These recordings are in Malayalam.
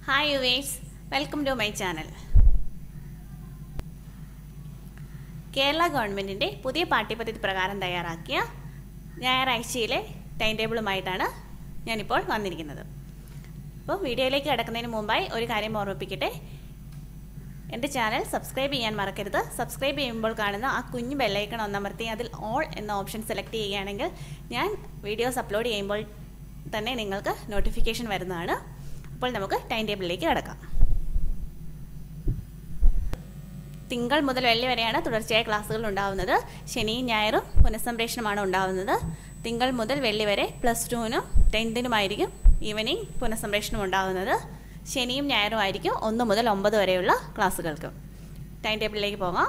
hi yours welcome to my channel Kerala ഗവൺമെൻറ്റിൻ്റെ പുതിയ പാഠ്യപദ്ധതി പ്രകാരം തയ്യാറാക്കിയ ഞായറാഴ്ചയിലെ ടൈം ടേബിളുമായിട്ടാണ് ഞാനിപ്പോൾ വന്നിരിക്കുന്നത് അപ്പോൾ വീഡിയോയിലേക്ക് കിടക്കുന്നതിന് മുമ്പായി ഒരു കാര്യം ഓർമ്മിപ്പിക്കട്ടെ എൻ്റെ ചാനൽ സബ്സ്ക്രൈബ് ചെയ്യാൻ മറക്കരുത് സബ്സ്ക്രൈബ് ചെയ്യുമ്പോൾ കാണുന്ന ആ കുഞ്ഞു ബെല്ലൈക്കൺ ഒന്നമർത്തി അതിൽ ഓൾ എന്ന ഓപ്ഷൻ സെലക്ട് ചെയ്യുകയാണെങ്കിൽ ഞാൻ വീഡിയോസ് അപ്ലോഡ് ചെയ്യുമ്പോൾ തന്നെ നിങ്ങൾക്ക് നോട്ടിഫിക്കേഷൻ വരുന്നതാണ് അപ്പോൾ നമുക്ക് ടൈം ടേബിളിലേക്ക് കിടക്കാം തിങ്കൾ മുതൽ വെള്ളി വരെയാണ് തുടർച്ചയായ ക്ലാസ്സുകൾ ഉണ്ടാവുന്നത് ശനിയും ഞായറും പുനഃസംപ്രേഷണമാണ് ഉണ്ടാവുന്നത് തിങ്കൾ മുതൽ വെള്ളി വരെ പ്ലസ് ടുവിനും ടെൻത്തിനുമായിരിക്കും ഈവനിങ് പുനഃസംപ്രേഷണം ഉണ്ടാകുന്നത് ശനിയും ഞായറും ആയിരിക്കും ഒന്ന് മുതൽ ഒമ്പത് വരെയുള്ള ക്ലാസ്സുകൾക്ക് ടൈം ടേബിളിലേക്ക് പോകാം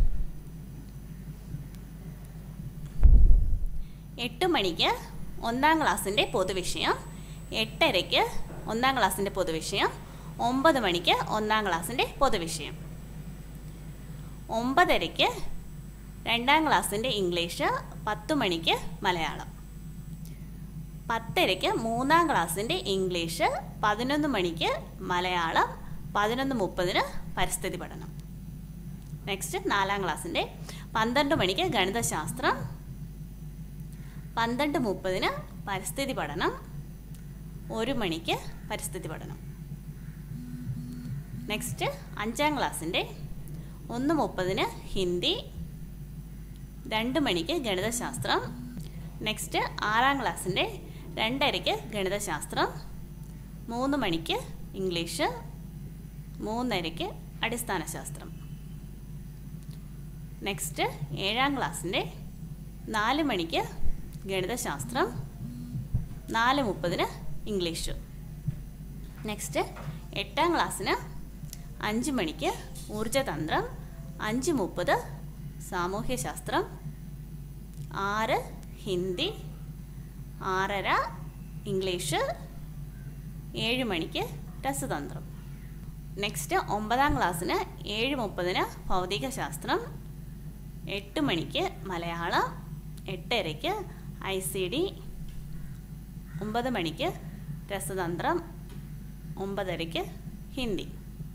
എട്ട് മണിക്ക് ഒന്നാം ക്ലാസ്സിൻ്റെ പൊതുവിഷയം എട്ടരയ്ക്ക് ഒന്നാം ക്ലാസ്സിൻ്റെ പൊതുവിഷയം ഒമ്പത് മണിക്ക് ഒന്നാം ക്ലാസ്സിൻ്റെ പൊതുവിഷയം ഒമ്പതരയ്ക്ക് രണ്ടാം ക്ലാസ്സിൻ്റെ ഇംഗ്ലീഷ് പത്ത് മണിക്ക് മലയാളം പത്തരയ്ക്ക് മൂന്നാം ക്ലാസ്സിൻ്റെ ഇംഗ്ലീഷ് പതിനൊന്ന് മണിക്ക് മലയാളം പതിനൊന്ന് മുപ്പതിന് പരിസ്ഥിതി പഠനം നെക്സ്റ്റ് നാലാം ക്ലാസ്സിൻ്റെ പന്ത്രണ്ട് മണിക്ക് ഗണിതശാസ്ത്രം പന്ത്രണ്ട് മുപ്പതിന് പരിസ്ഥിതി പഠനം ഒരു മണിക്ക് പരിസ്ഥിതി പഠനം നെക്സ്റ്റ് അഞ്ചാം ക്ലാസ്സിൻ്റെ ഒന്ന് മുപ്പതിന് ഹിന്ദി രണ്ട് മണിക്ക് ഗണിതശാസ്ത്രം നെക്സ്റ്റ് ആറാം ക്ലാസ്സിൻ്റെ രണ്ടരയ്ക്ക് ഗണിതശാസ്ത്രം മൂന്ന് മണിക്ക് ഇംഗ്ലീഷ് മൂന്നരയ്ക്ക് അടിസ്ഥാന ശാസ്ത്രം നെക്സ്റ്റ് ഏഴാം ക്ലാസ്സിൻ്റെ നാല് മണിക്ക് ഗണിതശാസ്ത്രം നാല് മുപ്പതിന് ഇംഗ്ലീഷ് നെക്സ്റ്റ് എട്ടാം ക്ലാസ്സിന് അഞ്ച് മണിക്ക് ഊർജതന്ത്രം അഞ്ച് മുപ്പത് സാമൂഹ്യശാസ്ത്രം ആറ് ഹിന്ദി ആറര ഇംഗ്ലീഷ് ഏഴ് മണിക്ക് രസതന്ത്രം നെക്സ്റ്റ് ഒമ്പതാം ക്ലാസ്സിന് ഏഴ് മുപ്പതിന് ഭൗതികശാസ്ത്രം എട്ട് മണിക്ക് മലയാളം എട്ടരയ്ക്ക് ഐ സി ഡി ഒമ്പത് മണിക്ക് രസതന്ത്രം ഒമ്പതരയ്ക്ക് ഹിന്ദി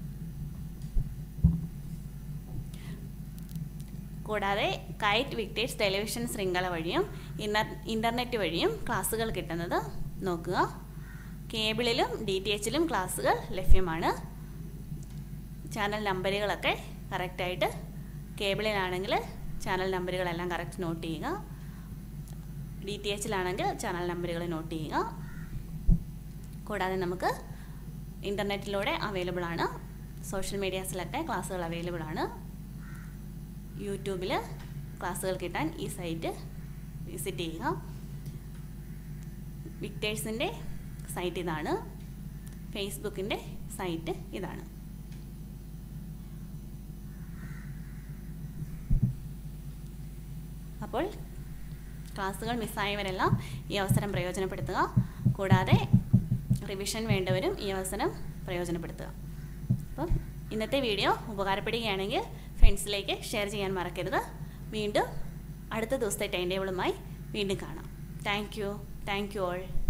കൂടാതെ കൈറ്റ് വിക്ടേഴ്സ് ടെലിവിഷൻ ശൃംഖല വഴിയും ഇന്നർ ഇൻ്റർനെറ്റ് വഴിയും ക്ലാസ്സുകൾ കിട്ടുന്നത് നോക്കുക കേബിളിലും ഡി ടി എച്ചിലും ക്ലാസ്സുകൾ ലഭ്യമാണ് ചാനൽ നമ്പറുകളൊക്കെ കറക്റ്റായിട്ട് കേബിളിലാണെങ്കിൽ ചാനൽ നമ്പറുകളെല്ലാം കറക്റ്റ് നോട്ട് ചെയ്യുക ഡി ടി എച്ചിലാണെങ്കിൽ ചാനൽ നമ്പറുകൾ നോട്ട് ചെയ്യുക കൂടാതെ നമുക്ക് ഇൻ്റർനെറ്റിലൂടെ അവൈലബിൾ ആണ് സോഷ്യൽ മീഡിയാസിലൊക്കെ ക്ലാസ്സുകൾ അവൈലബിൾ ആണ് യൂട്യൂബിൽ ക്ലാസ്സുകൾ കിട്ടാൻ ഈ സൈറ്റ് വിസിറ്റ് ചെയ്യുക വിക്ടേഴ്സിൻ്റെ സൈറ്റ് ഇതാണ് ഫേസ്ബുക്കിൻ്റെ സൈറ്റ് ഇതാണ് അപ്പോൾ ക്ലാസ്സുകൾ മിസ്സായവരെല്ലാം ഈ അവസരം പ്രയോജനപ്പെടുത്തുക കൂടാതെ റിവിഷൻ വേണ്ടവരും ഈ അവസരം പ്രയോജനപ്പെടുത്തുക അപ്പം ഇന്നത്തെ വീഡിയോ ഉപകാരപ്പെടുകയാണെങ്കിൽ ഫ്രണ്ട്സിലേക്ക് ഷെയർ ചെയ്യാൻ മറക്കരുത് വീണ്ടും അടുത്ത ദിവസത്തെ ടൈം ടേബിളുമായി വീണ്ടും കാണാം thank you thank you all